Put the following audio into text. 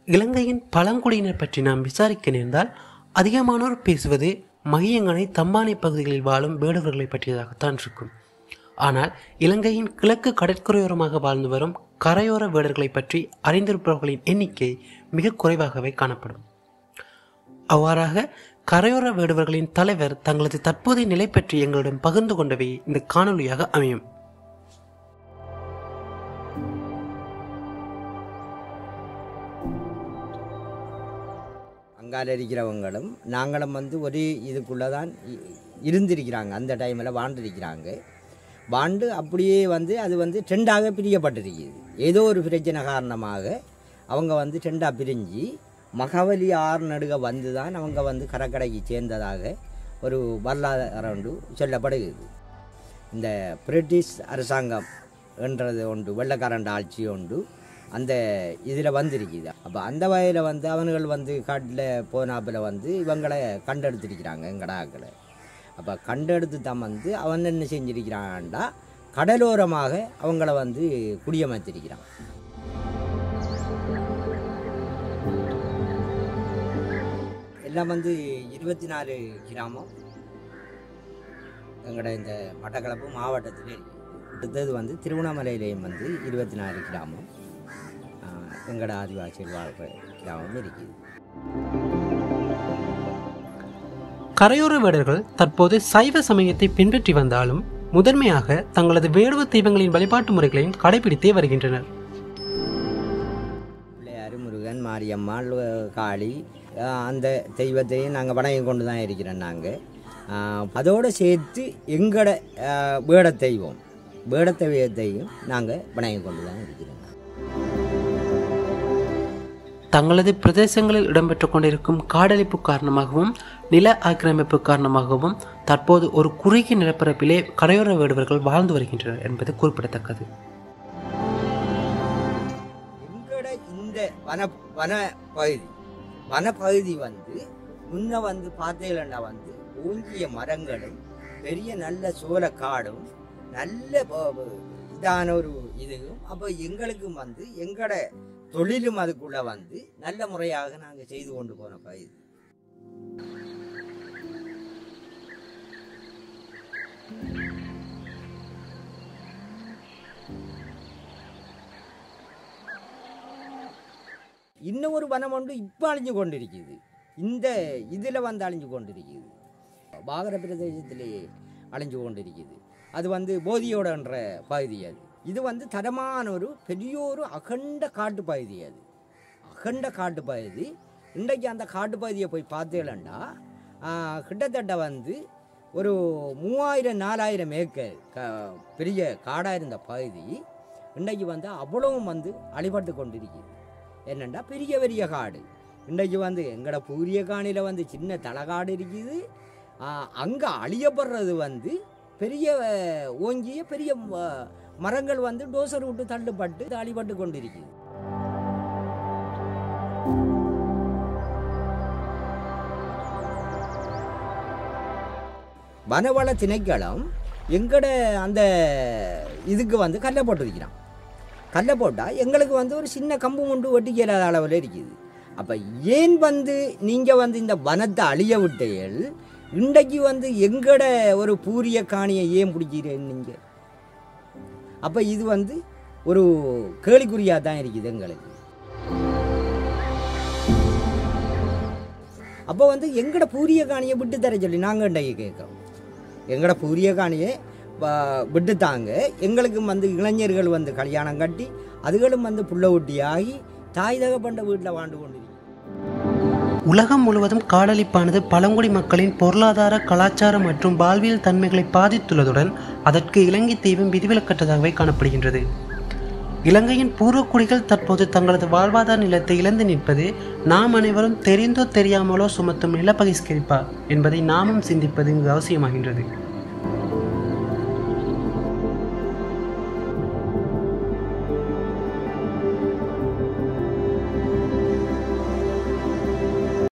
இலங்கையின் பழங்குடியினர் பற்றி நாம் விசாரிக்க நேர்ந்தால் அதிகமானோர் பேசுவது மகியங்கனை தம்பானை பகுதிகளில் வாழும் வேடுவர்களை பற்றியதாகத்தான் இருக்கும் ஆனால் இலங்கையின் கிழக்கு கடற்கரையோரமாக வாழ்ந்து வரும் கரையோர வேடர்களை பற்றி அறிந்திருப்பவர்களின் எண்ணிக்கை மிக குறைவாகவே காணப்படும் அவ்வாறாக கரையோர வேடுவர்களின் தலைவர் தங்களது தற்போதைய நிலை பற்றி எங்களிடம் பகிர்ந்து கொண்டவை இந்த காணொளியாக அமையும் அங்கால இருக்கிறவங்களும் நாங்களும் வந்து ஒரு இதுக்குள்ளே தான் இ- இருந்திருக்கிறாங்க அந்த டைமில் வாழ்ந்திருக்கிறாங்க வாழ்ந்து அப்படியே வந்து அது வந்து ரெண்டாக பிரியப்பட்டிருக்குது ஏதோ ஒரு பிரச்சனை காரணமாக அவங்க வந்து ரெண்டாக பிரிஞ்சு மகவலி ஆறு நடுக வந்து தான் அவங்க வந்து கடற்கரைக்கு சேர்ந்ததாக ஒரு வரலாறு ஒன்று சொல்லப்படுகிறது இந்த பிரிட்டிஷ் அரசாங்கம் என்றது ஒன்று வெள்ளக்காரண்ட ஆட்சி ஒன்று அந்த இதில் வந்திருக்குது அப்போ அந்த வகையில் வந்து அவனுகள் வந்து காட்டில் போனாப்பில் வந்து இவங்களை கண்டெடுத்திருக்கிறாங்க எங்கடாக்களை அப்போ கண்டெடுத்து தான் வந்து அவன் என்ன செஞ்சிருக்கிறான்டா கடலோரமாக அவங்கள வந்து குடியமர்த்திருக்கிறான் எல்லாம் வந்து இருபத்தி நாலு கிராமம் எங்களோட இந்த மட்டக்களப்பு மாவட்டத்தில் இருக்குது அடுத்தது வந்து திருவண்ணாமலையிலையும் வந்து இருபத்தி நாலு கிராமம் ஆஹ், எங்களோட ஆதிவாசிகள் வாழ்கிற கிராமம் இருக்குது கரையோர வேடர்கள் தற்போது சைவ சமயத்தை பின்பற்றி வந்தாலும் முதன்மையாக தங்களது வேடுவ தெய்வங்களின் வழிபாட்டு முறைகளையும் கடைபிடித்தே வருகின்றனர் பிள்ளையார் முருகன் மாரியம்மாள் அஹ், காளி ஆஹ், அந்த தெய்வத்தையும் நாங்கள் வணங்கி கொண்டு தான் இருக்கிறோம் நாங்கள் அதோடு சேர்த்து எங்களோட ஆஹ், வேட தெய்வம் வேட தெய்வத்தையும் நாங்கள் வணங்கி கொண்டு தான் இருக்கிறோம் தங்களது பிரதேசங்களில் இடம்பெற்றுக் கொண்டிருக்கும் காடழிப்பு காரணமாகவும் நில ஆக்கிரமிப்பு காரணமாகவும் தற்போது ஒரு குறுகிய நிலப்பரப்பிலே கரையோர வேடுவர்கள் வாழ்ந்து வருகின்றனர் என்பது குறிப்பிடத்தக்கது எங்களோட இந்த வன வன பகுதி வனப்பகுதி வந்து முன்ன வந்து பார்த்தீங்கன்னா வந்து ஊங்கிய மரங்களும் பெரிய நல்ல சோளக்காடும் நல்ல ப- ப- இதான ஒரு இதுவும் அப்போ எங்களுக்கும் வந்து எங்களோட தொழிலும் அதுக்குள்ள வந்து நல்ல முறையாக நாங்கள் செய்து கொண்டு போன பகுதி இன்னும் ஒரு வனம் ஒன்று இப்போ அழிஞ்சு கொண்டிருக்குது இந்த இதில் வந்து அழிஞ்சு கொண்டிருக்குது பாகர பிரதேசத்திலேயே அழிஞ்சு கொண்டிருக்குது அது வந்து போதியோடன்ற பகுதி அது இது வந்து தரமான ஒரு பெரிய ஒரு அகண்ட காட்டு பகுதி அது அகண்ட காட்டு பகுதி இன்றைக்கு அந்த காட்டு பகுதியை போய் பார்த்தீங்களா கிட்டத்தட்ட வந்து ஒரு மூவாயிரம் நாலாயிரம் ஏக்கர் க பெரிய காடாக இருந்த பகுதி இன்றைக்கு வந்து அவ்வளவும் வந்து அழிபட்டு கொண்டிருக்குது என்னண்டா பெரிய பெரிய காடு இன்றைக்கு வந்து எங்கட பூரிய காணியில் வந்து சின்ன தலகாடு இருக்குது அங்கே அழியப்படுறது வந்து பெரிய அஹ், ஓங்கிய பெரிய அஹ், மரங்கள் வந்து டோசர் விட்டு தள்ளுப்பட்டு அழிபட்டு கொண்டிருக்குது வனவள திணைக்களம் எங்கட அந்த இதுக்கு வந்து கல்லை போட்டிருக்கிறான் கல்லை போட்டால் எங்களுக்கு வந்து ஒரு சின்ன கம்பு முண்டு ஒட்டிக்க இல்லாத அளவில் இருக்குது அப்போ ஏன் வந்து நீங்கள் வந்து இந்த வனத்தை அழிய விட்டீர்கள் இன்றைக்கு வந்து எங்கட ஒரு பூரிய காணியை ஏன் பிடிக்கிறேன் நீங்கள் அப்போ இது வந்து ஒரு கேலிக்குறியாக தான் இருக்குது எங்களுக்கு அப்போ வந்து எங்கட பூரிய காணியை விட்டு தர சொல்லி நாங்கள் இன்றைக்கு கேட்குறோம் எங்கட பூரிய காணியை வ- விட்டுத்தாங்க எங்களுக்கும் வந்து இளைஞர்கள் வந்து கல்யாணம் கட்டி அதுகளும் வந்து புள்ள ஊட்டி ஆகி தாய் தகப்பண்ட வீட்டில் வாழ்ந்து கொண்டிருக்கிறோம் உலகம் முழுவதும் காடழிப்பானது பழங்குடி மக்களின் பொருளாதார கலாச்சார மற்றும் வாழ்வியல் தன்மைகளை பாதித்துள்ளதுடன் அதற்கு இலங்கை தெய்வம் விதிவிலக்கற்றதாகவே காணப்படுகின்றது இலங்கையின் பூர்வக்குடிகள் தற்போது தங்களது வாழ்வாதார நிலத்தை இழந்து நிற்பது நாம் அனைவரும் தெரிந்தோ தெரியாமலோ சுமத்தும் நில பகிஷ்கரிப்பா என்பதை நாமும் சிந்திப்பது இங்கு அவசியமாகின்றது